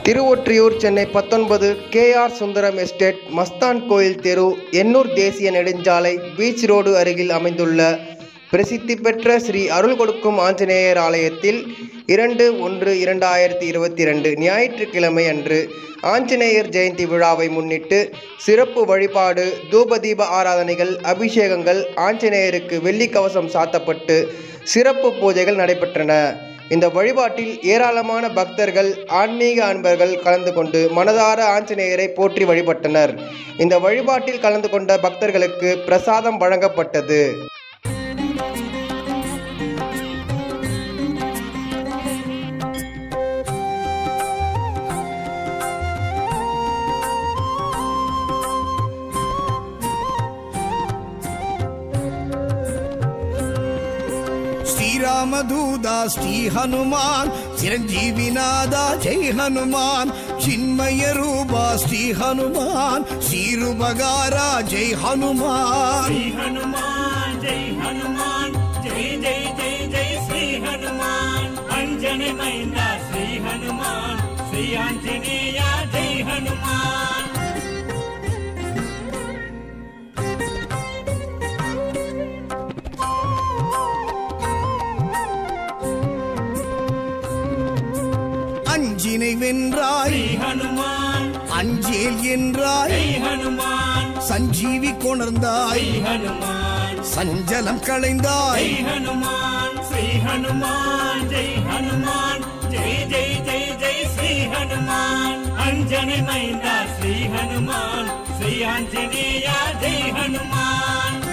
திருவொற்றியூர் சென்னை பத்தொன்பது KR Sundaram estate Mastan கோயில் தெரு எண்ணூர் தேசிய நெடுஞ்சாலை பீச் ரோடு அருகில் அமைந்துள்ள பிரசித்தி பெற்ற ஸ்ரீ அருள் கொடுக்கும் ஆஞ்சநேயர் ஆலயத்தில் இரண்டு ஒன்று இரண்டாயிரத்தி இருபத்தி ரெண்டு ஞாயிற்றுக்கிழமை அன்று ஆஞ்சநேயர் ஜெயந்தி விழாவை முன்னிட்டு சிறப்பு வழிபாடு தூபதீப ஆராதனைகள் அபிஷேகங்கள் ஆஞ்சநேயருக்கு வெள்ளி கவசம் சாத்தப்பட்டு சிறப்பு பூஜைகள் நடைபெற்றன இந்த வழிபாட்டில் ஏராளமான பக்தர்கள் ஆன்மீக அன்பர்கள் கலந்து கொண்டு மனதார ஆஞ்சநேயரை போற்றி வழிபட்டனர் இந்த வழிபாட்டில் கலந்து கொண்ட பக்தர்களுக்கு பிரசாதம் வழங்கப்பட்டது శ్రీరామదూదా శ్రీ హనుమాన్ చిరంజీవినాదా జై హనుమాన్ చిన్మయ రూపా శ్రీ హనుమాన్ శ్రీరుబగారా జై హనుమాన్ श्री हनुमान जय हनुमान जय जय जय जय श्री हनुमान अंजनी मैंदा श्री हनुमान श्री आंजनेय जय हनुमान அஞ்சினை வென்றாய் श्री हनुमान அஞ்சேல் என்றாய் जय हनुमान சஞ்சீவி கொணர்ந்தாய் श्री हनुमान சஞ்சலம் களைந்தாய் जय हनुमान श्री हनुमान जय हनुमान जय जय जय जय श्री हनुमान अंजनी मैंदा श्री हनुमान श्री आंजनेय जय हनुमान